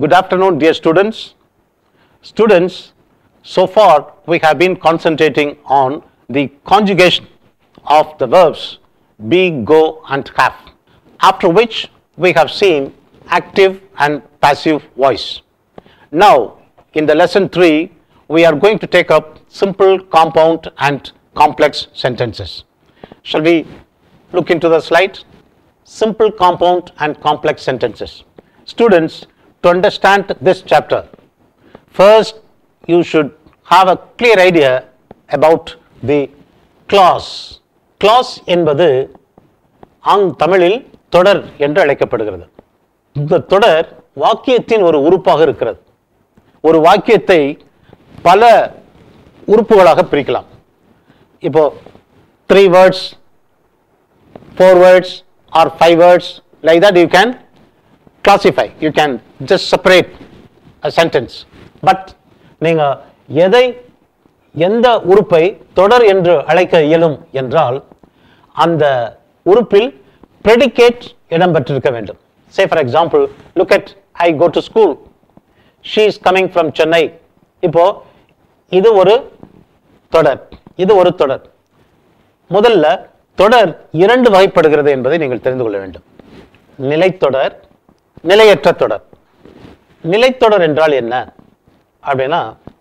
Good afternoon, dear students. Students, so far we have been concentrating on the conjugation of the verbs be, go, and have. After which we have seen active and passive voice. Now, in the lesson 3, we are going to take up simple, compound, and complex sentences. Shall we look into the slide? Simple, compound, and complex sentences. Students, to understand this chapter, first you should have a clear idea about the clause. Clause என்பது ஆங் தமிழில் தொடர் என்று அழைக்கப்படுகிறது இந்த தொடர் வாக்கியத்தின் ஒரு உறுப்பாக இருக்கிறது ஒரு வாக்கியத்தை பல உறுப்புகளாக பிரிக்கலாம் இப்போ three words four words or five words like that you can classify you can just separate a sentence but நீங்கள் எதை எந்த உறுப்பை தொடர் என்று அழைக்க இயலும் என்றால் அந்த உறுப்பில் predicate இடம்பெற்றிருக்க வேண்டும் say for example look at I go to school she is coming from Chennai இப்போ இது ஒரு தொடர் இது ஒரு தொடர் முதல்ல தொடர் இரண்டு வகைப்படுகிறது என்பதை நீங்கள் தெரிந்து கொள்ள வேண்டும் நிலைத்தொடர் நிலையற்ற தொடர் நிலைத்தொடர் என்றால் என்ன அப்படின்னா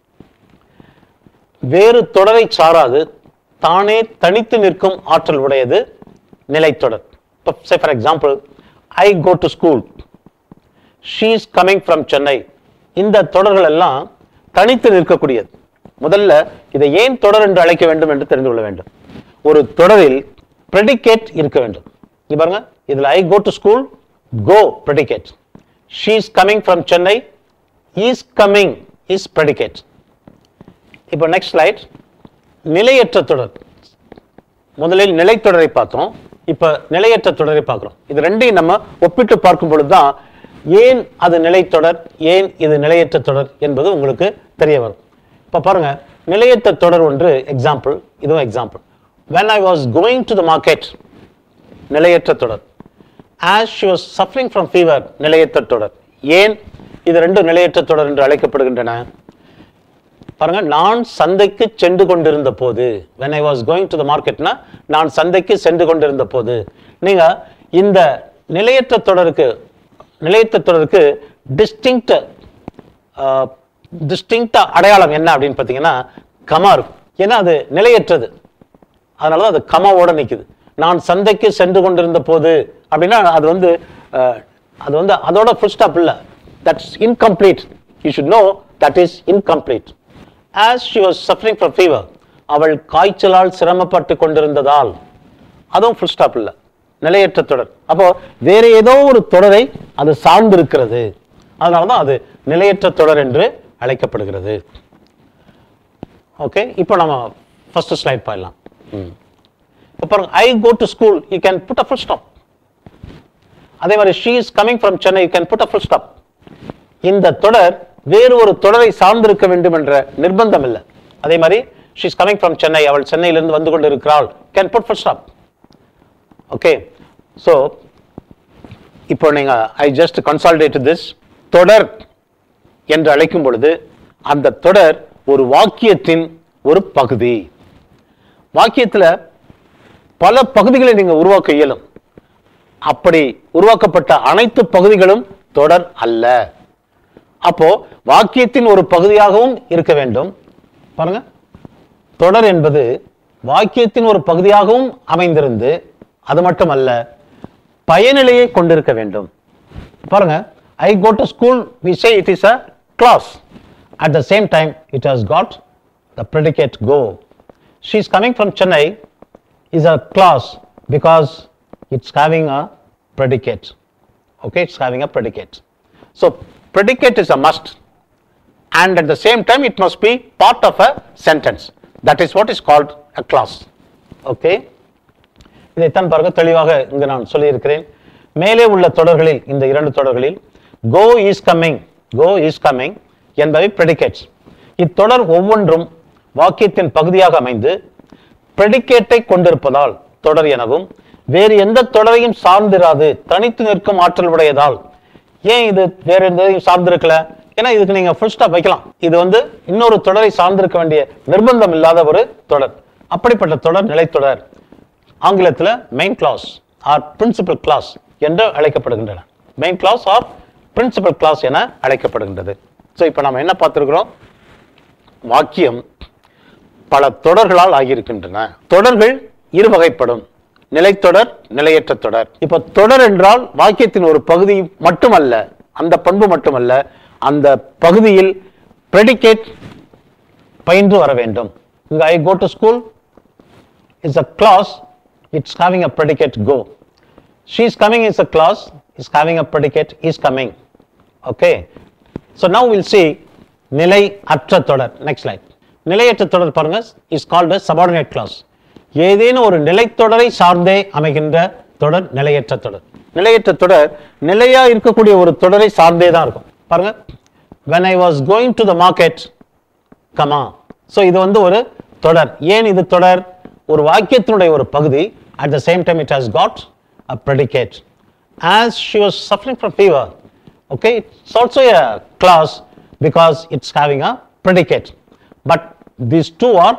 வேறு தொடரை சாராது தானே தனித்து நிற்கும் ஆற்றல் உடையது நிலைத்தொடர் இப்போ say for example I go to school she is coming from Chennai இந்த தொடர்கள் எல்லாம் தனித்து நிற்கக்கூடியது முதல்ல இதை ஏன் தொடர் என்று அழைக்க வேண்டும் என்று தெரிந்து கொள்ள வேண்டும் ஒரு தொடரில் predicate இருக்க வேண்டும் இங்க பாருங்க இதுல I go to school go predicate she is coming from Chennai is coming is predicate இப்போ நெக்ஸ்ட் ஸ்லைட் நிலையற்ற தொடர் முதலில் நிலைத்தொடரை பார்த்தோம் இப்ப நிலையற்ற தொடரை பார்க்கிறோம் இது ரெண்டையும் நம்ம ஒப்பிட்டு பார்க்கும் பொழுது தான் ஏன் அது நிலைத்தொடர் ஏன் இது நிலையற்ற தொடர் என்பது உங்களுக்கு தெரிய வரும் இப்ப பாருங்க நிலையற்ற தொடர் ஒன்று எக்ஸாம்பிள் இதுவும் example when i was going to the market நிலையற்ற தொடர் as she was suffering from fever நிலையற்ற தொடர் ஏன் இது ரெண்டு நிலையற்ற தொடர் என்று அழைக்கப்படுகின்றன பாருங்க நான் சந்தைக்கு சென்று கொண்டிருந்த போது when i was going to the marketனா நான் சந்தைக்கு சென்று கொண்டிருந்த போது நீங்க இந்த நிலையற்ற தொடருக்கு நிலையற்ற தொடருக்கு டிஸ்டிங்க்ட் டிஸ்டிங்க்ட் அடையாளம் என்ன அப்படின்னு பார்த்தீங்கன்னா கமா இருக்கும் ஏன்னா அது நிலையற்றது அதனால தான் அது கமாவோட நிக்குது நான் சந்தைக்கு சென்று கொண்டிருந்த போது அப்படின்னா அது வந்து அஹ், அது வந்து அதோட ஃபுல் ஸ்டாப் இல்லை that's incomplete you should know that is incomplete as she was suffering from fever அவள் காய்ச்சலால் சிரமப்பட்டு கொண்டிருந்ததால் அதுவும் ஃபுல் ஸ்டாப் இல்லை நிலையற்ற தொடர் அப்போ வேற ஏதோ ஒரு தொடரை அது சார்ந்திருக்கிறது அதனால தான் அது நிலையற்ற தொடர் என்று அழைக்கப்படுகிறது ஓகே இப்போ நம்ம ஃபர்ஸ்ட் ஸ்லைட் போயிடலாம் இப்போ பாருங்க I go to school you can put a full stop அதே மாதிரி she is coming from Chennai you can put a full stop இந்த தொடர் வேறு ஒரு தொடரை சார்ந்திருக்க வேண்டும் என்ற நிர்பந்தம் இல்லை அதே மாதிரி she is coming from Chennai அவள் சென்னையிலிருந்து வந்து கொண்டு இருக்கிறாள் can put full stop okay so இப்போ நீங்க ஐ ஜஸ்ட் கன்சால்டேட் திஸ் தொடர் என்று அழைக்கும் பொழுது அந்த தொடர் ஒரு வாக்கியத்தின் ஒரு பகுதி வாக்கியத்துல பல பகுதிகளை நீங்க உருவாக்க இயலும் அப்படி உருவாக்கப்பட்ட அனைத்து பகுதிகளும் தொடர் அல்ல அப்போ வாக்கியத்தின் ஒரு பகுதியாகவும் இருக்க வேண்டும் பாருங்க தொடர் என்பது வாக்கியத்தின் ஒரு பகுதியாகவும் அமைந்திருந்து அது மட்டுமல்ல பயனிலையை கொண்டிருக்க வேண்டும் பாருங்க I go to school we say it is a clause at the same time it has got the predicate go she is coming from chennai is a clause because it's having a predicate okay it's having a predicate so predicate is a must and at the same time it must be part of a sentence that is what is called a clause okay இதைத்தான் பாருங்க தெளிவாக இங்கு நான் சொல்லியிருக்கிறேன் மேலே உள்ள தொடர்களில் இந்த இரண்டு தொடர்களில் go is coming go is coming என்பவை predicates இத்தொடர் ஒவ்வொன்றும் வாக்கியத்தின் பகுதியாக அமைந்து predicate-ஐ கொண்டிருப்பதால் தொடர் எனவும் வேறு எந்த தொடரையும் சார்ந்திராது தனித்து நிற்கும் ஆற்றல் உடையதால் ஏன் இது வேற எதையும் சார்ந்திருக்கல ஏன்னா இதுக்கு நீங்க ஃபுல் ஸ்டாப் வைக்கலாம் இது வந்து இன்னொரு தொடரை சார்ந்திருக்க வேண்டிய நிர்பந்தம் இல்லாத ஒரு தொடர் அப்படிப்பட்ட தொடர் நிலைத்தொடர் ஆங்கிலத்தில் main clause or principal clause என்று அழைக்கப்படுகின்றன main clause or principal clause என அழைக்கப்படுகின்றது ஸோ இப்போ நம்ம என்ன பார்த்துருக்கிறோம் வாக்கியம் பல தொடர்களால் ஆகியிருக்கின்றன தொடர்கள் இரு வகைப்படும் நிலைத்தொடர் நிலையற்ற தொடர் இப்போ தொடர் என்றால் வாக்கியத்தின் ஒரு பகுதி மட்டுமல்ல அந்த பண்பு மட்டுமல்ல அந்த பகுதியில் predicate பயின்று வர வேண்டும் இங்க I go to school is a clause it's having a predicate go she is coming is a clause is having a predicate is coming okay so now we'll see நிலை அற்ற தொடர் next slide நிலையற்ற தொடர் பாருங்க is called a subordinate clause ஏதேனும் ஒரு நிலைத்தொடரை சார்ந்தே அமைகின்ற தொடர் நிலையற்ற தொடர் நிலையற்ற தொடர் நிலையா இருக்கக்கூடிய ஒரு தொடரை சார்ந்தே தான் இருக்கும் பாருங்க when i was going to the market comma so இது வந்து ஒரு தொடர் ஏன் இது தொடர் ஒரு வாக்கியத்தினுடைய ஒரு பகுதி at the same time it has got a predicate as she was suffering from fever okay it's also a clause because it's having a predicate but these two are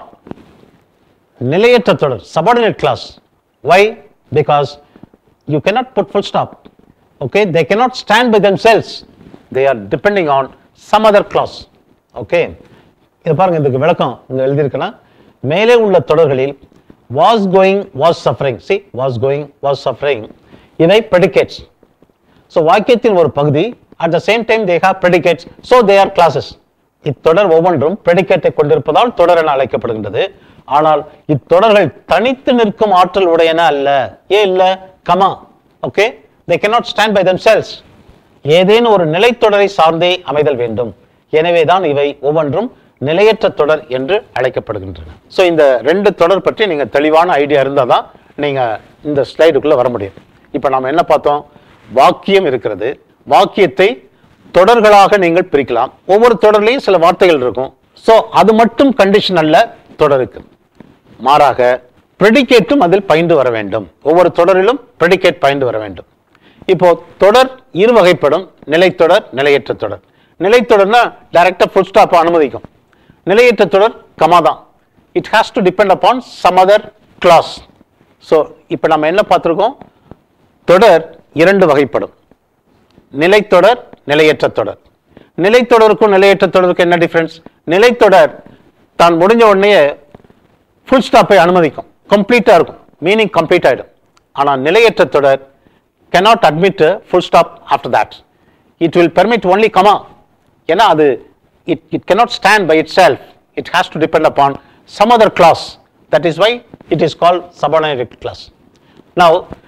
நிலையற்ற தொடர் subordinate class why because you cannot put full stop okay they cannot stand by themselves they are depending on some other clause okay இது பாருங்க இதுக்கு விளக்கம் இங்க எழுதியிருக்குன்னா மேலே உள்ள தொடர்களில் was going was suffering see was going was suffering இவை predicates so வாக்கியத்தின் ஒரு பகுதி at the same time they have predicates so they are clauses இத்தொடர் ஒவ்வொன்றும் predicate கொண்டிருப்பதால் தொடர் என அழைக்கப்படுகின்றது ஆனால் இத்தொடர்கள் தனித்து நிற்கும் ஆற்றல் உடையன அல்ல ஏன் இல்ல comma okay they cannot stand by themselves ஏதேனும் ஒரு நிலைத்தொடரை சார்ந்தே அமைதல் வேண்டும் எனவே தான் இவை ஒவ்வொன்றும் நிலையற்ற தொடர் என்று அழைக்கப்படுகின்றன ஸோ இந்த ரெண்டு தொடர் பற்றி நீங்க தெளிவான ஐடியா இருந்தால் தான் நீங்க இந்த ஸ்லைடுக்குள்ள வர முடியும் இப்போ நாம என்ன பார்த்தோம் வாக்கியம் இருக்கிறது வாக்கியத்தை தொடர்களாக நீங்கள் பிரிக்கலாம் ஒவ்வொரு தொடர்லையும் சில வார்த்தைகள் இருக்கும் ஸோ அது மட்டும் கண்டிஷன் அல்ல தொடருக்கு மாறாக ப்ரெடிகேட்டும் அதில் பயின்று வர வேண்டும் ஒவ்வொரு தொடரிலும் ப்ரெடிகேட் பயின்று வர வேண்டும் இப்போ தொடர் இரு வகைப்படும் நிலைத்தொடர் நிலையற்ற தொடர் நிலைத்தொடர்னா டைரக்டா ஃபுல் ஸ்டாப் அனுமதிக்கும் நிலையற்ற தொடர் கமா தான் it has to depend upon some other clause so இப்போ நம்ம என்ன பார்த்துருக்கோம் தொடர் இரண்டு வகைப்படும் நிலைத்தொடர் நிலையற்ற தொடர் நிலைத்தொடருக்கும் நிலையற்ற தொடருக்கும் என்ன டிஃபரன்ஸ் நிலைத்தொடர் தான் முடிஞ்ச உடனே ஃபுல் ஸ்டாப்பை அனுமதிக்கும் கம்ப்ளீட்டாக இருக்கும் மீனிங் கம்ப்ளீட் ஆகிடும் ஆனால் நிலையற்ற தொடர் cannot admit a full stop after that it will permit only comma ஏன்னா அது it, it cannot stand by itself it has to depend upon some other clause that is why it is called subordinate clause now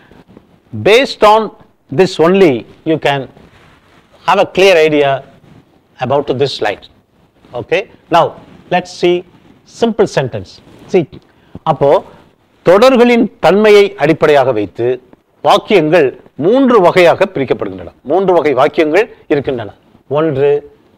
based on this only you can have a clear idea about this slide okay now let's see simple sentence see அப்போ தொடர்களின் தன்மையை அடிப்படையாக வைத்து வாக்கியங்கள் மூன்று வகையாக பிரிக்கப்படுகின்றன மூன்று வகை வாக்கியங்கள் இருக்கின்றன ஒன்று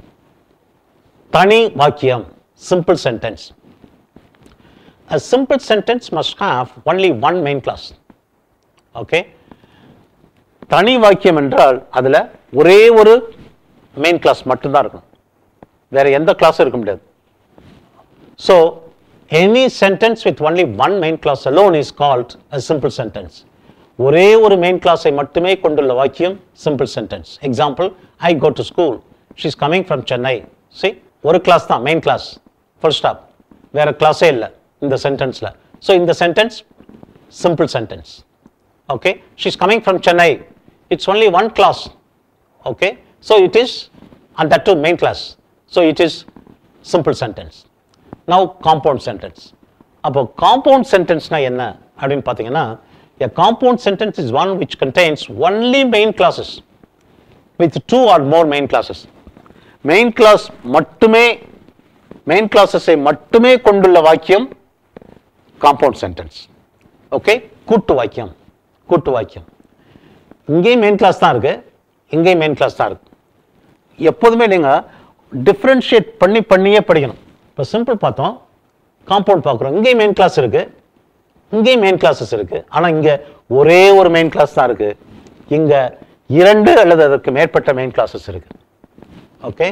தனி வாக்கியம் simple sentence A simple sentence must have only one main clause. Okay? தனி வாக்கியம் என்றால் அதுல ஒரே ஒரு மெயின் கிளாஸ் மட்டும்தான் இருக்கும் வேற எந்த கிளாஸும் இருக்க முடியாது so any sentence with only one main clause alone is called a simple sentence ஒரே ஒரு மெயின் கிளாஸை மட்டுமே கொண்டுள்ள வாக்கியம் simple sentence example I go to school she is coming from Chennai see ஒரு கிளாஸ் தான் மெயின் கிளாஸ் ஃபுல் ஸ்டாப் வேற கிளாஸே இல்லை இந்த சென்டென்ஸில் ஸோ இந்த sentence simple sentence okay she's coming from chennai it's only one class okay so it is and that too main class so it is simple sentence now compound sentence அப்போ compound sentenceனா என்ன அப்படின்னு பார்த்தீங்கன்னா a compound sentence is one which contains only main classes with two or more main classes main class மட்டுமே main classes ஐ மட்டுமே கொண்டுள்ள வாக்கியம் compound sentence okay கூட்டு வாக்கியம் கூட்டு வாக்கியம் இங்கேயும் மெயின் கிளாஸ் தான் இருக்கு இங்கேயும் மெயின் கிளாஸ் தான் இருக்கு எப்போதுமே நீங்க டிஃப்ரென்ஷியேட் பண்ணி பண்ணியே படிக்கணும் இப்போ சிம்பிள் பார்த்தோம் காம்பவுண்ட் பார்க்குறோம் இங்கேயும் மெயின் கிளாஸ் இருக்கு இங்கேயும் மெயின் கிளாஸஸ் இருக்கு ஆனா இங்க ஒரே ஒரு மெயின் கிளாஸ் தான் இருக்கு இங்க இரண்டு அல்லது அதற்கு மேற்பட்ட மெயின் கிளாஸஸ் இருக்கு okay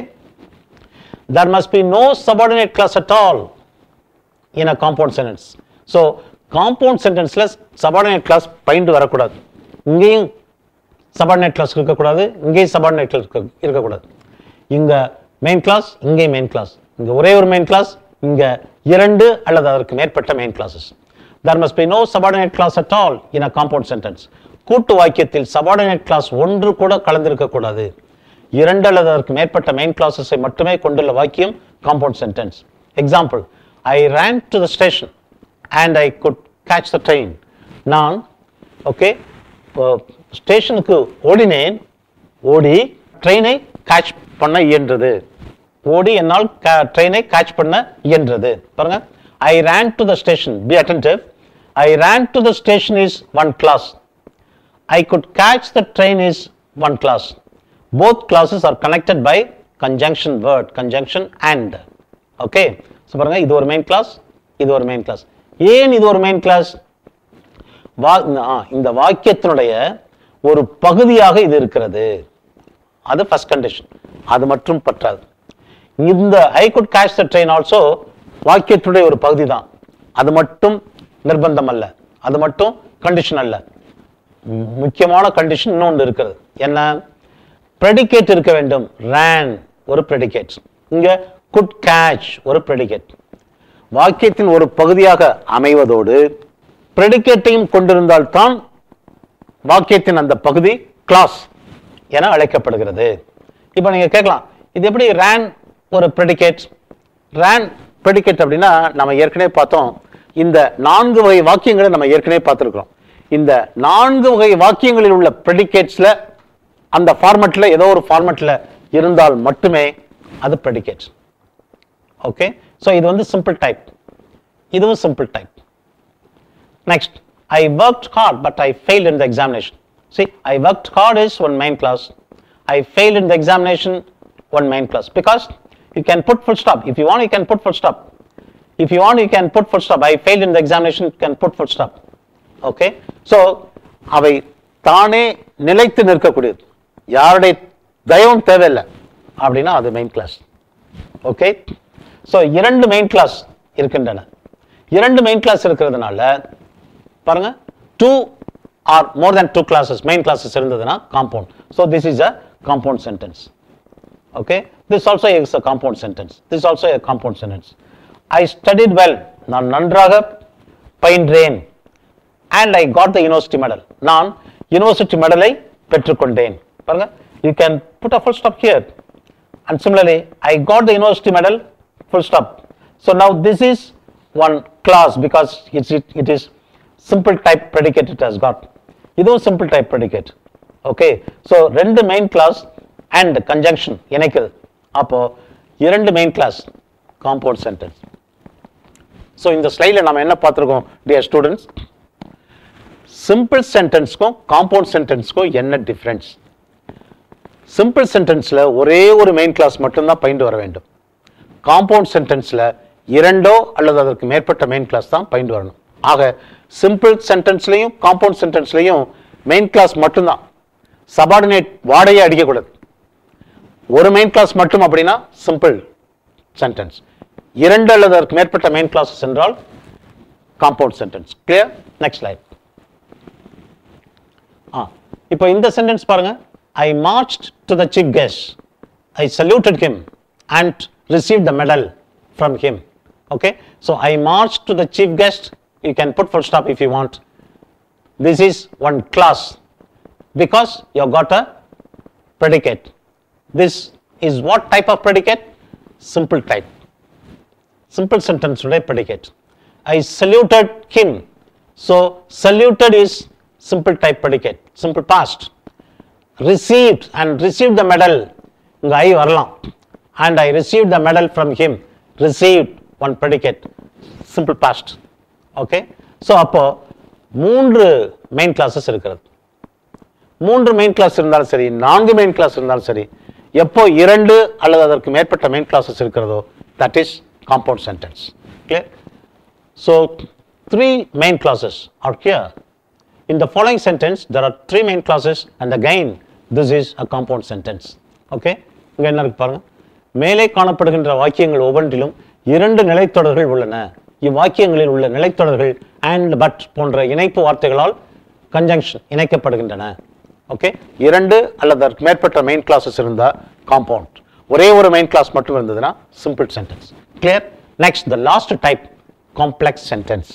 there must be no subordinate class at all in a compound sentence so compound sentenceல subordinate class பயின்று வரக்கூடாது இங்கேயும் subordinate class இருக்கக்கூடாது இங்கேயும் subordinate class இருக்க- இருக்கக்கூடாது இங்க மெயின் கிளாஸ் இங்கே மெயின் கிளாஸ் இங்க ஒரே ஒரு மெயின் கிளாஸ் இங்க இரண்டு அல்லது அதற்கு மேற்பட்ட main clauses there must be no subordinate class at all in a compound sentence கூட்டு வாக்கியத்தில் subordinate class ஒன்று கூட கலந்திருக்க கூடாது இரண்டு அல்லது அதற்கு மேற்பட்ட மெயின் கிளாஸஸை மட்டுமே கொண்டுள்ள வாக்கியம் compound sentence example I ran to the station and I could catch the train நான் ஓகே ஸ்டேஷனுக்கு ஓடினேன் ஓடி ட்ரெயினை கேட்ச் பண்ண இயன்றது ஓடி என்னால் ட்ரெயினை கேட்ச் பண்ண இயன்றது பாருங்க I ran to the station be attentive I ran to the station is one clause I could catch the train is one class. Both classes are connected by conjunction word, conjunction and. Okay. So பாருங்க இது ஒரு main clause இது ஒரு main clause ஏன் இது ஒரு main clause வா ஆ, இந்த வாக்கியத்தினுடைய ஒரு பகுதியாக இது இருக்கிறது அது ஃபர்ஸ்ட் கண்டிஷன் அது மட்டும் பற்றாது இந்த I could catch the train also வாக்கியத்துடைய ஒரு பகுதி தான் அது மட்டும் நிர்பந்தம் அல்ல அது மட்டும் கண்டிஷன் அல்ல மு- முக்கியமான கண்டிஷன் இன்னொன்று இருக்கிறது என்ன ப்ரெடிகேட் இருக்க வேண்டும் ran ஒரு ப்ரெடிகேட் இங்க குட் கேட்ச் ஒரு ப்ரெடிகேட் வாக்கியத்தின் ஒரு பகுதியாக அமைவதோடு ப்ரெடிகேட்டையும் கொண்டிருந்தால்தான் வாக்கியத்தின் அந்த பகுதி கிளாஸ் என அழைக்கப்படுகிறது இப்போ நீங்க கேட்கலாம் இது எப்படி ran ஒரு ப்ரெடிகேட் ran ப்ரெடிகேட் அப்படின்னா நம்ம ஏற்கனவே பார்த்தோம் இந்த நான்கு வகை வாக்கியங்களை நம்ம ஏற்கனவே பார்த்துருக்கிறோம் இந்த நான்கு வகை வாக்கியங்களில் உள்ள ப்ரெடிகேட்ஸ்ல அந்த ஃபார்மட்ல ஏதோ ஒரு ஃபார்மட்ல இருந்தால் மட்டுமே அது ப்ரெடிகேட் ஓகே ஸோ இது வந்து சிம்பிள் டைப் இதுவும் simple type Next, I worked hard, but I failed in the examination. See, I worked hard is one main class. I failed in the examination, one main class. Because you can put full stop. If you want, you can put full stop. If you want, you can put full stop. I failed in the examination, you can put full stop. Okay? So, அவை தானே நிலைத்து நிற்கக்கூடியது யாருடைய தயவும் தேவையில்லை அப்படின்னா அது main clause okay so இரண்டு main clause இருக்கின்றன இரண்டு மெயின் கிளாஸ் இருக்கிறதுனால பாருங்க two or more than two clauses main clauses இருந்ததுன்னா compound so this is a compound sentence okay this also is a compound sentence this also a compound sentence I studied well நான் நன்றாக பயின்றேன் and I got the university medal நான் university மெடலை பெற்றுக்கொண்டேன் பாருங்க you can put a full stop here and similarly i got the university medal full stop so now this is one class because it's it, it is simple type predicate it has got இதுவும் simple type predicate okay so ரெண்டு main class and conjunction இணைக்குது அப்போ இரண்டு main class compound sentence so இந்த ஸ்லைடில் நம்ம என்ன பார்த்துருக்கோம் dear students சிம்பிள் சென்டென்ஸ்க்கும் காம்பவுண்ட் சென்டென்ஸ்க்கும் என்ன டிஃப்ரென்ஸ் சிம்பிள் சென்டென்ஸ்ல ஒரே ஒரு மெயின் கிளாஸ் மட்டும்தான் பயின்று வர வேண்டும் காம்பவுண்ட் சென்டென்ஸ்ல இரண்டோ அல்லது அதற்கு மேற்பட்ட மெயின் கிளாஸ் தான் பயின்று வரணும் ஆக சிம்பிள் சென்டென்ஸ்லையும் காம்பவுண்ட் சென்டென்ஸ்லையும் மெயின் கிளாஸ் மட்டும்தான் சபார்டினேட் வாடையே அடிக்கக்கூடாது ஒரு மெயின் கிளாஸ் மட்டும் அப்படின்னா சிம்பிள் சென்டென்ஸ் இரண்டு அல்லது அதற்கு மேற்பட்ட மெயின் கிளாஸஸ் என்றால் compound sentence clear next slide ஆ இப்போ இந்த சென்டென்ஸ் பாருங்க I marched to the chief guest I saluted him and receive the medal from him okay so I march to the chief guest you can put full stop if you want this is one clause because you got a predicate this is what type of predicate simple type simple sentence உடைய predicate I saluted him so saluted is simple type predicate simple past received and received the medal இங்க ஐ வரலாம் and I received the medal from him received one predicate simple past okay so அப்போ மூன்று main classes இருக்கிறது மூன்று main clause இருந்தாலும் சரி நான்கு main clause இருந்தாலும் சரி எப்போ இரண்டு அல்லது அதற்கு மேற்பட்ட மெயின் கிளாஸஸ் இருக்கிறதோ that is compound sentence clear so three main clauses are clear In the following sentence, there are three main clauses, and again, this is a compound sentence okay இங்க என்ன இருக்கு பாருங்க மேலே காணப்படுகின்ற வாக்கியங்கள் ஒவ்வொன்றிலும் இரண்டு நிலைத்தொடர்கள் உள்ளன இவ்வாக்கியங்களில் உள்ள நிலைத்தொடர்கள் அண்ட் பட் போன்ற இணைப்பு வார்த்தைகளால் கன்ஜங்ஷன் இணைக்கப்படுகின்றன ஓகே இரண்டு அல்லது அதற்கு மேற்பட்ட மெயின் கிளாஸஸ் இருந்தா காம்பவுண்ட் ஒரே ஒரு மெயின் கிளாஸ் மட்டும் இருந்ததுன்னா simple sentence clear next the last type complex sentence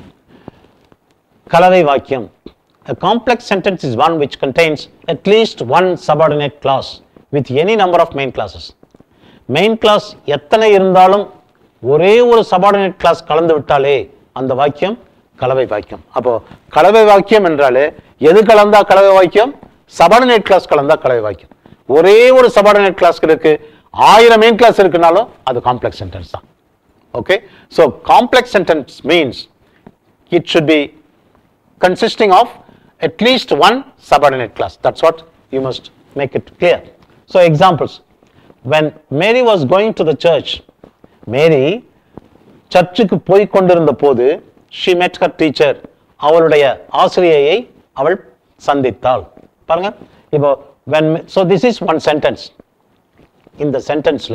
கலவை வாக்கியம் A complex sentence is one which contains at least one subordinate clause with any number of main classes. Main clause எத்தனை இருந்தாலும் ஒரே ஒரு subordinate clause கலந்து விட்டாலே அந்த வாக்கியம் கலவை வாக்கியம் அப்போ கலவை வாக்கியம் என்றாலே எது கலந்தா கலவை வாக்கியம் சபார்டினேட் கிளாஸ் கலந்தா கலவை வாக்கியம் ஒரே ஒரு சபார்டினேட் கிளாஸ் இருக்கு ஆயிரம் மெயின் கிளாஸ் இருக்குனாலும் அது காம்ப்ளெக்ஸ் சென்டென்ஸ் தான் okay so complex sentence means it should be consisting of at least one subordinate class. That's what you must make it clear. So examples. When Mary was going to the church, Mary சர்ச்சுக்கு போய் கொண்டிருந்த போது she met her teacher அவளுடைய ஆசிரியையை அவள் சந்தித்தாள் பாருங்க இப்போ when so this is one sentence இந்த சென்டென்ஸ்ல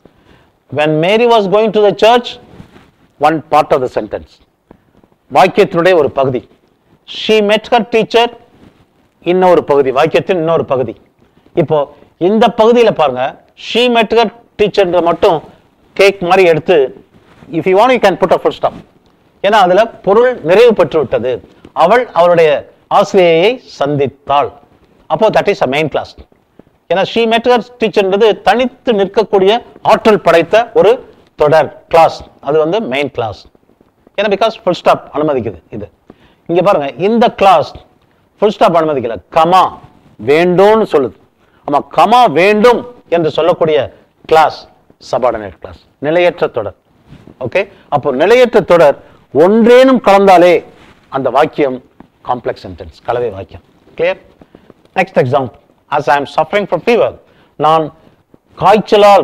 when Mary was going to the church one part of the sentence வாக்கியத்தினுடைய ஒரு பகுதி ஷீ met her டீச்சர் இன்னொரு பகுதி வாக்கியத்தின் இன்னொரு பகுதி இப்போ இந்த பகுதியில பாருங்க ஷீ met her டீச்சர்ன்ற மட்டும் கேக் மாதிரி எடுத்து if you want you can put a full stop ஏன்னா அதுல பொருள் நிறைவு பெற்று விட்டது அவள் அவளுடைய ஆசிரியையை சந்தித்தாள் அப்போ that is a main clause ஏன்னா ஷீ met her டீச்சர்ன்றது தனித்து நிற்கக்கூடிய ஆற்றல் படைத்த ஒரு தொடர் கிளாஸ் அது வந்து மெயின் கிளாஸ் ஏன்னா பிகாஸ் ஃபுல் ஸ்டாப் அனுமதிக்குது இது இங்க பாருங்க இந்த கிளாஸ் ஃபுல் ஸ்டாப் அனுமதிக்கல கமா வேண்டும்னு சொல்லுது ஆமா கமா வேண்டும் என்று சொல்லக்கூடிய கிளாஸ் சபார்டினேட் கிளாஸ் நிலையற்ற தொடர் ஓகே அப்போ நிலையற்ற தொடர் ஒன்றேனும் கலந்தாலே அந்த வாக்கியம் காம்ப்ளெக்ஸ் சென்டென்ஸ் கலவை வாக்கியம் clear next example as i am suffering from fever நான் காய்ச்சலால்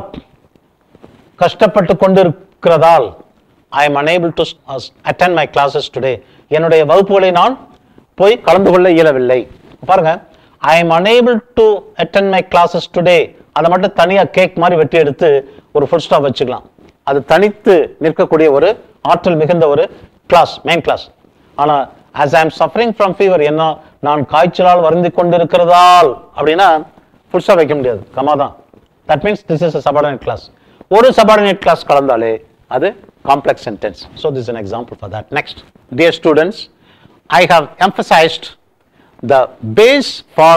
கஷ்டப்பட்டு கொண்டிருக்கிறதால் I am unable to attend my classes today என்னுடைய வகுப்புகளை நான் போய் கலந்து கொள்ள இயலவில்லை பாருங்க I am unable to attend my classes today அதை மட்டும் தனியா கேக் மாதிரி வெட்டி எடுத்து ஒரு ஃபுல் ஸ்டாப் வச்சுக்கலாம் அது தனித்து நிற்கக்கூடிய ஒரு ஆற்றல் மிகுந்த ஒரு கிளாஸ் மெயின் கிளாஸ் ஆனா as i am suffering from fever என்ன நான் காய்ச்சலால் வருந்தி கொண்டிருக்கிறதால் அப்படின்னா ஃபுல் ஸ்டாப் வைக்க முடியாது கமா தான் that means this is a subordinate class ஒரு subordinate class கலந்தாலே அது complex sentence so this is an example for that next dear students i have emphasized the base for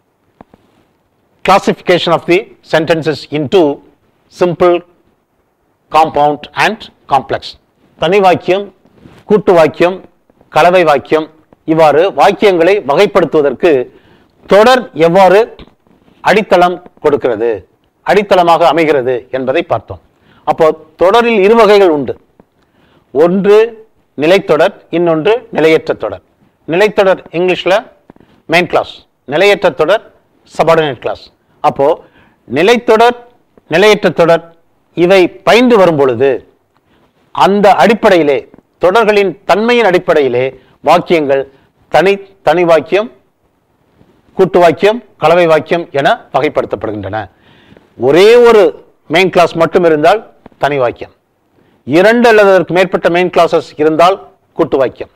classification of the sentences into simple compound and complex தனி வாக்கியம் கூட்டு வாக்கியம் கலவை வாக்கியம் இவ்வாறு வாக்கியங்களை வகைப்படுத்துவதற்கு தொடர் எவ்வாறு அடித்தளம் கொடுக்கிறது அடித்தளமாக அமைகிறது என்பதை பார்த்தோம் அப்போ தொடரில் இரு வகைகள் உண்டு ஒன்று நிலைத்தொடர் இன்னொன்று நிலையற்ற தொடர் நிலைத்தொடர் இங்கிலீஷ்ல மெயின் கிளாஸ் நிலையற்ற தொடர் சபார்டினேட் கிளாஸ் அப்போ நிலைத்தொடர் நிலையற்ற தொடர் இவை பயின்று வரும் பொழுது அந்த அடிப்படையிலே தொடர்களின் தன்மையின் அடிப்படையிலே வாக்கியங்கள் தனி தனி வாக்கியம் கூட்டு வாக்கியம் கலவை வாக்கியம் என வகைப்படுத்தப்படுகின்றன ஒரே ஒரு மெயின் கிளாஸ் மட்டும் இருந்தால் தனி வாக்கியம் இரண்டு அல்லது அதற்கு மேற்பட்ட மெயின் கிளாஸஸ் இருந்தால் கூட்டு வாக்கியம்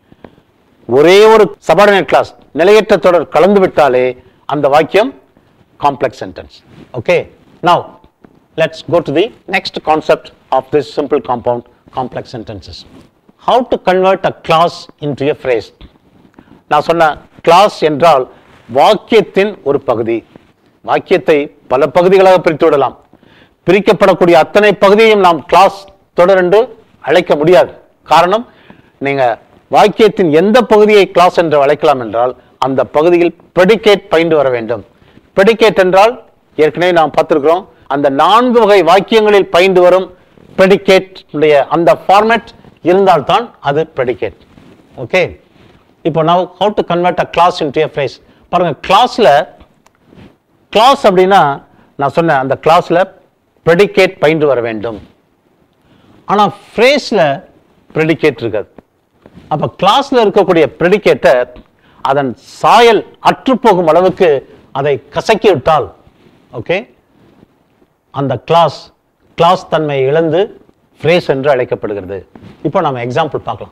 ஒரே ஒரு சபார்டினேட் கிளாஸ் நிலையற்ற தொடர் கலந்து விட்டாலே அந்த வாக்கியம் complex sentence okay now let's go to the next concept of this simple compound complex sentences how to convert a class into a phrase நான் சொன்ன கிளாஸ் என்றால் வாக்கியத்தின் ஒரு பகுதி வாக்கியத்தை பல பகுதிகளாக பிரித்து விடலாம் பிரிக்கப்படக்கூடிய அத்தனை பகுதியையும் நாம் கிளாஸ் தொடர் என்று அழைக்க முடியாது காரணம் நீங்க வாக்கியத்தின் எந்த பகுதியை கிளாஸ் என்று அழைக்கலாம் என்றால் அந்த பகுதியில் ப்ரெடிகேட் பயின்று வர வேண்டும் ப்ரெடிகேட் என்றால் ஏற்கனவே நாம் பார்த்திருக்கிறோம் அந்த நான்கு வகை வாக்கியங்களில் பயின்று வரும் ப்ரெடிகேட் அந்த ஃபார்மேட் இருந்தால்தான் அது ப்ரெடிகேட் ஓகே இப்போ now how to convert a class into a phrase பாருங்க கிளாஸ்ல கிளாஸ் அப்படின்னா நான் சொன்னேன் அந்த கிளாஸ்ல ப்ரெடிகேட் பயின்று வர வேண்டும் ஆனா ஃப்ரேஸ்ல ப்ரெடிகேட் இருக்காது அப்ப கிளாஸ்ல இருக்கக்கூடிய ப்ரெடிகேட்டை அதன் சாயல் அற்று போகும் அளவுக்கு அதை கசக்கி விட்டால் ஓகே அந்த கிளாஸ் கிளாஸ் தன்மை இழந்து ஃப்ரேஸ் என்று அழைக்கப்படுகிறது இப்போ நம்ம எக்ஸாம்பிள் பார்க்கலாம்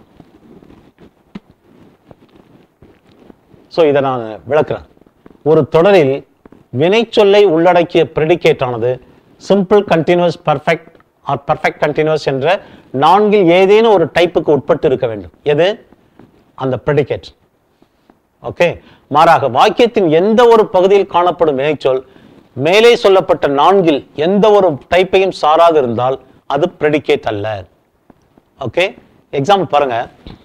ஸோ இதை நான் விளக்குறேன் ஒரு தொடரில் வினைச்சொல்லை உள்ளடக்கிய predicate ஆனது simple continuous perfect or perfect continuous என்ற நான்கில் ஏதேனும் ஒரு டைப்புக்கு உட்பட்டு இருக்க வேண்டும் எது அந்த predicate ஓகே மாறாக வாக்கியத்தின் எந்த ஒரு பகுதியில் காணப்படும் வினைச்சொல் மேலே சொல்லப்பட்ட நான்கில் எந்த ஒரு டைப்பையும் சாராது இருந்தால் அது predicate அல்ல ஓகே எக்ஸாம்பிள் பாருங்க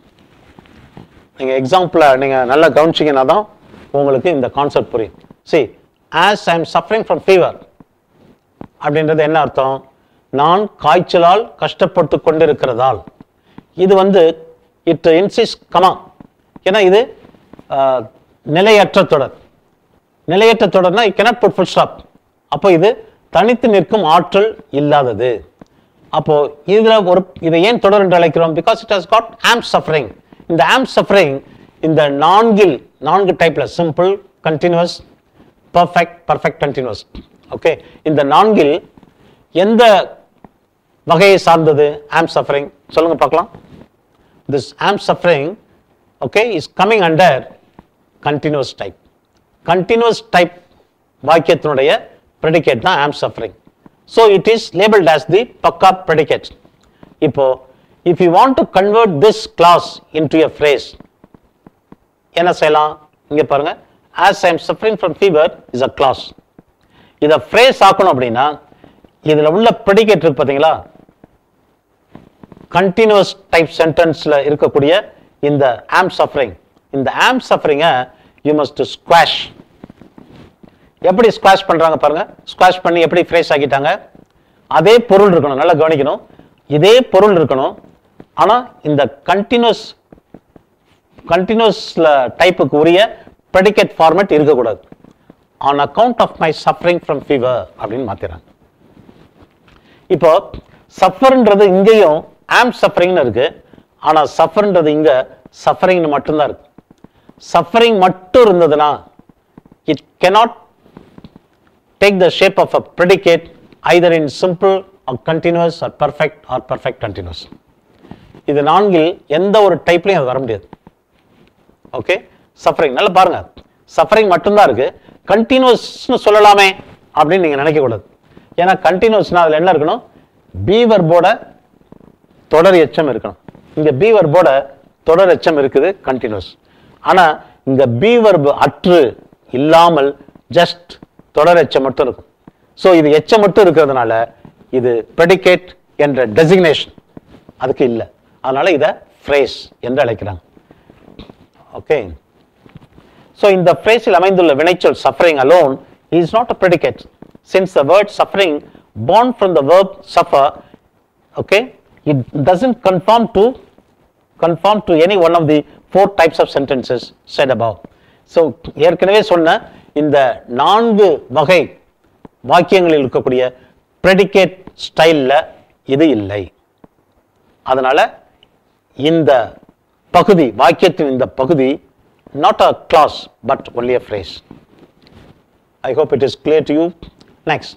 நீங்க எக்ஸாம்பிள நீங்க நல்லா கவனிச்சீங்கன்னா தான் உங்களுக்கு இந்த கான்செப்ட் புரியும் see as i am suffering from fever அப்படின்றது என்ன அர்த்தம் நான் காய்ச்சலால் கஷ்டப்பட்டு கொண்டிருக்கிறதால் இது வந்து இட் இன்சிஸ் கமா ஏன்னா இது ஆஹ், நிலையற்ற தொடர் நிலையற்ற தொடர்னா you cannot put full stop அப்போ இது தனித்து நிற்கும் ஆற்றல் இல்லாதது அப்போ இதுல ஒரு இதை ஏன் தொடர் என்று அழைக்கிறோம் because it has got am suffering இந்த ஆம் சஃபரிங் இந்த நான்கில் நான்கு டைப்ல simple continuous perfect perfect continuous okay இந்த நான்கில் எந்த வகையை சார்ந்தது ஆம் சஃபரிங் சொல்லுங்க பார்க்கலாம் this am suffering okay is coming under continuous type continuous type வாக்கியத்தினுடைய predicate தான் am suffering so it is labelled as the பக்கா predicate இப்போ if you want to convert this class into a phrase என்ன செய்யலாம் இங்க பாருங்க as I am suffering from fever is a class இதை phrase ஆக்கணும் அப்படின்னா இதுல உள்ள predicate இருக்கு பார்த்தீங்களா கண்டினியூஸ் டைப் சென்டென்ஸ்ல இருக்கக்கூடிய இந்த ஆம் சஃபரிங் இந்த ஆம் சஃபரிங்கை யூ மஸ்ட் ஸ்குவாஷ் எப்படி ஸ்குவாஷ் பண்றாங்க பாருங்க ஸ்குவாஷ் பண்ணி எப்படி ஃப்ரேஸ் ஆக்கிட்டாங்க அதே பொருள் இருக்கணும் நல்லா கவனிக்கணும் இதே பொருள் இருக்கணும் ஆனா இந்த கண்டினியூஸ் கண்டினியூஸ்ல டைப்புக்கு உரிய predicate ஃபார்மேட் இருக்கக்கூடாது on account of my suffering from fever அப்படின்னு மாத்திடுறாங்க இப்போ சஃபர்ன்றது இங்கேயும் ஆம் சஃபரிங்னு இருக்கு ஆனா சஃபர்ன்றது இங்க சஃபரிங்னு மட்டும்தான் இருக்கு சஃபரிங் மட்டும் இருந்ததுன்னா it cannot take the shape of a predicate either in simple or continuous or perfect or perfect continuous இது நான்கில் எந்த ஒரு டைப்லையும் அது வர முடியாது ஓகே சஃபரிங் நல்லா பாருங்க சஃபரிங் மட்டும்தான் இருக்கு கண்டினியூஸ்னு சொல்லலாமே அப்படின்னு நீங்க நினைக்க கூடாது ஏன்னா கண்டினியூஸ்னா அதுல என்ன இருக்கணும் பி வர்போட தொடர் எச்சம் இருக்கணும் இங்க பி வர்போட தொடர் எச்சம் இருக்குது கண்டினியூஸ் ஆனா இங்க பி வர்பு அற்று இல்லாமல் ஜஸ்ட் தொடர் எச்சம் மட்டும் இருக்கும் ஸோ இது எச்சம் மட்டும் இருக்கிறதுனால இது predicate என்ற டெசிக்னேஷன் அதுக்கு இல்லை அதனால இதை phrase என்று அழைக்கிறாங்க ஓகே ஸோ இந்த phrase-இல் அமைந்துள்ள வினைச்சொல் suffering alone is not a predicate since the word suffering born from the verb suffer okay it doesn't conform to conform to any one of the four types of sentences said above so ஏற்கனவே சொன்ன இந்த நான்கு வகை வாக்கியங்களில் இருக்கக்கூடிய predicate ஸ்டைல்ல இது இல்லை அதனால இந்த பகுதி வாக்கியத்தின் இந்த பகுதி not a clause but only a phrase i hope it is clear to you next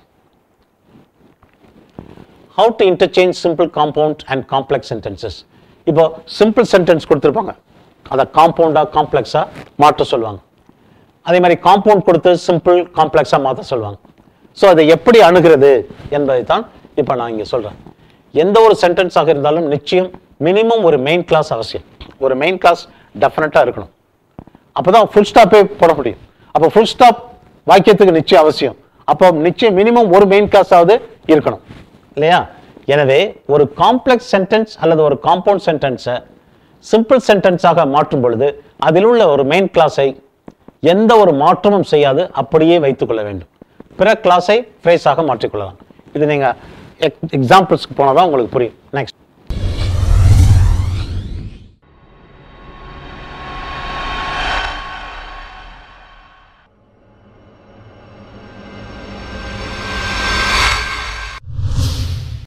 how to interchange simple compound and complex sentences இப்போ சிம்பிள் சென்டென்ஸ் கொடுத்துருப்பாங்க அதை காம்பவுண்டா காம்ப்ளெக்ஸா மாற்ற சொல்லுவாங்க அதே மாதிரி காம்பவுண்ட் கொடுத்து சிம்பிள் காம்ப்ளெக்ஸா மாற்ற சொல்லுவாங்க ஸோ அதை எப்படி அணுகிறது என்பதை தான் இப்போ நான் இங்கே சொல்றேன் எந்த ஒரு சென்டென்ஸாக இருந்தாலும் நிச்சயம் மினிமம் ஒரு மெயின் கிளாஸ் அவசியம் ஒரு மெயின் கிளாஸ் டெஃபினட்டாக இருக்கணும் அப்பதான் ஃபுல் ஸ்டாப்பே போட முடியும் அப்போ ஃபுல் ஸ்டாப் வாக்கியத்துக்கு நிச்சயம் அவசியம் அப்போ நிச்சயம் மினிமம் ஒரு மெயின் கிளாஸாவது இருக்கணும் இல்லையா எனவே ஒரு காம்ப்ளெக்ஸ் சென்டென்ஸ் அல்லது ஒரு காம்பவுண்ட் சென்டென்ஸை சிம்பிள் சென்டென்ஸாக மாற்றும் பொழுது அதில் உள்ள ஒரு மெயின் கிளாஸை எந்த ஒரு மாற்றமும் செய்யாது அப்படியே வைத்துக்கொள்ள வேண்டும் பிற கிளாஸை ஃப்ரேஸாக மாற்றிக்கொள்ளலாம் இது நீங்கள் எக்ஸாம்பிள்ஸ்க்கு போனால் தான் உங்களுக்கு புரியும் நெக்ஸ்ட்